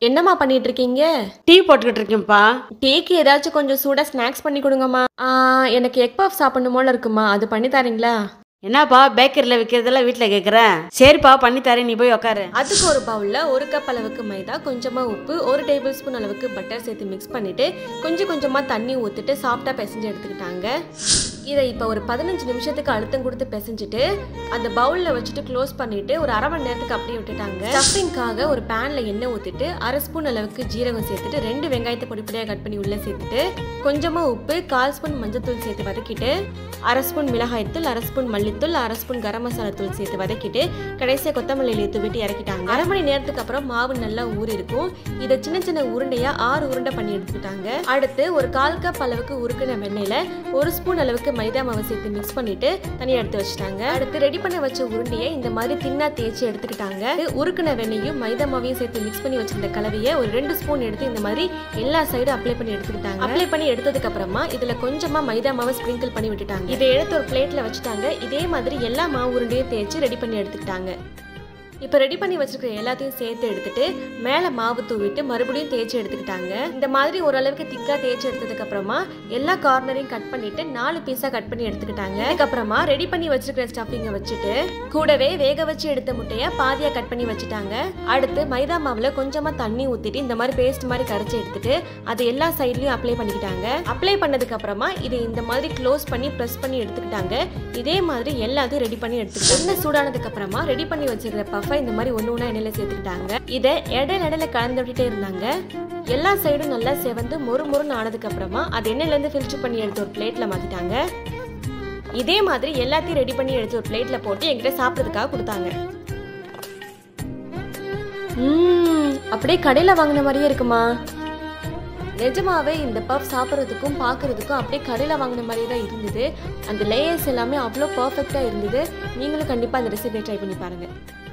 என்னம்மா பண்ணிட்டு இருக்கீங்க டீ போட்டுக்கிட்டு இருக்கேன்ப்பா டீக்கு ஏதாச்சும் கொஞ்சம் சூடாக ஸ்நாக்ஸ் பண்ணி கொடுங்கம்மா ஆ, எனக்கு எக் பஃப் சாப்பிடணும் போல இருக்குமா அது பண்ணி தரீங்களா என்னப்பா பேக்கரியில் விற்கிறதெல்லாம் வீட்டில் கேட்குறேன் சரிப்பா பண்ணி தரேன் நீ போய் உக்காரு அதுக்கு ஒரு பவுலில் ஒரு கப் அளவுக்கு மைதா கொஞ்சமாக உப்பு ஒரு டேபிள் ஸ்பூன் அளவுக்கு பட்டர் சேர்த்து மிக்ஸ் பண்ணிட்டு கொஞ்சம் கொஞ்சமாக தண்ணி ஊற்றிட்டு சாஃப்டாக பிசைஞ்சு எடுத்துக்கிட்டாங்க இதை இப்போ ஒரு பதினஞ்சு நிமிஷத்துக்கு அழுத்தம் கொடுத்து பிசைஞ்சிட்டு அந்த பவுலில் வச்சுட்டு க்ளோஸ் பண்ணிட்டு ஒரு அரை மணி நேரத்துக்கு அப்படியே விட்டுட்டாங்க ஸ்டஃபிங்காக ஒரு பேனில் எண்ணெய் ஊற்றிட்டு அரை ஸ்பூன் அளவுக்கு ஜீரகம் சேர்த்துட்டு ரெண்டு வெங்காயத்தை பொடிப்படியாக கட் பண்ணி உள்ளே சேர்த்துட்டு கொஞ்சமாக உப்பு கால் ஸ்பூன் மஞ்சத்தூள் சேர்த்து வதக்கிட்டு அரை ஸ்பூன் மிளகாய்த்தூள் அரை ஸ்பூன் மல்லித்தூள் அரை ஸ்பூன் கரம் மசாலா தூள் சேர்த்து வதக்கிட்டு கடைசியாக கொத்தமல்லி இலையை தூவிட்டு இறக்கிட்டாங்க அரை மணி நேரத்துக்கு அப்புறம் மாவு நல்லா ஊறி இருக்கும் இதை சின்ன சின்ன உருண்டையா ஆறு உருண்டை பண்ணி எடுத்துக்கிட்டாங்க அடுத்து ஒரு கால் கப் அளவுக்கு உருக்கின வெண்ணெயில ஒரு ஸ்பூன் அளவுக்கு மைதா மாவு சேர்த்து மிக்ஸ் பண்ணிட்டு தனியாக எடுத்து வச்சுட்டாங்க அடுத்து ரெடி பண்ண வச்ச உருண்டையை இந்த மாதிரி தின்னா தேய்ச்சி எடுத்துக்கிட்டாங்க உருக்கின வெண்ணையும் மைதா மாவையும் சேர்த்து மிக்ஸ் பண்ணி வச்சிருந்த கலவையை ஒரு ரெண்டு ஸ்பூன் எடுத்து இந்த மாதிரி எல்லா சைடும் அப்ளை பண்ணி எடுத்துக்கிட்டாங்க அப்ளை பண்ணி எடுத்ததுக்கு அப்புறமா இதுல கொஞ்சமா மைதா மாவை ஸ்ப்ரிங்கிள் பண்ணி விட்டுட்டாங்க இதை எடுத்து ஒரு பிளேட்ல வச்சுட்டாங்க இதே மாதிரி எல்லா மாவு உருண்டையும் தேய்ச்சி ரெடி பண்ணி எடுத்துக்கிட்டாங்க இப்போ ரெடி பண்ணி வச்சிருக்கிற எல்லாத்தையும் சேர்த்து எடுத்துட்டு மேலே மாவு தூவிட்டு மறுபடியும் தேய்ச்சி எடுத்துக்கிட்டாங்க இந்த மாதிரி ஓரளவுக்கு திக்காக தேய்ச்சி எடுத்ததுக்கு அப்புறமா எல்லா கார்னரையும் கட் பண்ணிட்டு நாலு பீஸாக கட் பண்ணி எடுத்துக்கிட்டாங்க அதுக்கப்புறமா ரெடி பண்ணி வச்சிருக்கிற ஸ்டஃபிங்கை வச்சுட்டு கூடவே வேக வச்சு எடுத்த முட்டையை பாதியாக கட் பண்ணி வச்சுட்டாங்க அடுத்து மைதா மாவில் கொஞ்சமாக தண்ணி ஊற்றிட்டு இந்த மாதிரி பேஸ்ட் மாதிரி கரைச்சி எடுத்துட்டு அதை எல்லா சைட்லையும் அப்ளை பண்ணிக்கிட்டாங்க அப்ளை பண்ணதுக்கு அப்புறமா இதை இந்த மாதிரி க்ளோஸ் பண்ணி ப்ரெஸ் பண்ணி எடுத்துக்கிட்டாங்க இதே மாதிரி எல்லாத்தையும் ரெடி பண்ணி எடுத்துக்கிட்டாங்க எண்ணெய் சூடானதுக்கு அப்புறமா ரெடி பண்ணி வச்சிருக்கிற பஃபை இந்த மாதிரி ஒன்று ஒன்றா எண்ணெயில சேர்த்துக்கிட்டாங்க இதை இடையில இடையில கலந்து விட்டுட்டே இருந்தாங்க எல்லா சைடும் நல்லா செவந்து மொறு மொறுன்னு ஆனதுக்கு அப்புறமா அது எண்ணெயிலேருந்து ஃபில்டர் பண்ணி எடுத்து ஒரு பிளேட்ல மாத்திட்டாங்க இதே மாதிரி எல்லாத்தையும் ரெடி பண்ணி எடுத்து ஒரு பிளேட்ல போட்டு என்கிட்ட சாப்பிட்றதுக்காக கொடுத்தாங்க ம்ம், அப்படியே கடையில் வாங்கின மாதிரியே இருக்குமா நிஜமாவே இந்த பஃப் சாப்பிட்றதுக்கும் பார்க்கறதுக்கும் அப்படியே கடையில் வாங்கின மாதிரியே தான் இருந்தது அந்த லேயர்ஸ் எல்லாமே அவ்வளோ பர்ஃபெக்டாக இருந்தது நீங்களும் கண்டிப்பாக அந்த ரெசிபியை ட்ரை பண்ணி பாருங்கள்